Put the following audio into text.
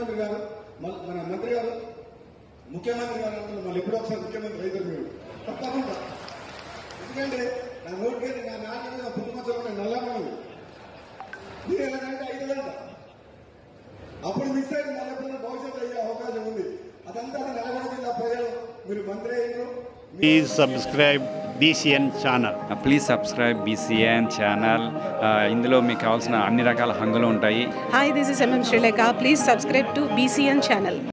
ముఖ్యమంత్రి గారు మన మన మంత్రి గారు ముఖ్యమంత్రి గారు అంటున్నారు మళ్ళీ ఎప్పుడో ఒకసారి ముఖ్యమంత్రి అవుతారు మీరు తప్పకుండా ఎందుకంటే నా నోటికి నా నాటి మీద పుట్టుమచ్చలు ఉన్నాయి నల్లమని మీరు ఎలాగంటే ఐదు గంట అప్పుడు మిస్ అయింది మళ్ళీ ఎప్పుడైనా భవిష్యత్తు అయ్యే అవకాశం ఉంది అదంతా నల్గొండ జిల్లా ప్రజలు మీరు మంత్రి అయ్యారు Please subscribe BCN channel. Please subscribe BCN channel ఇందులో మీకు కావాల్సిన అన్ని రకాల హంగులు ఉంటాయి Hi, this is MM Sri Lanka. Please subscribe to BCN channel.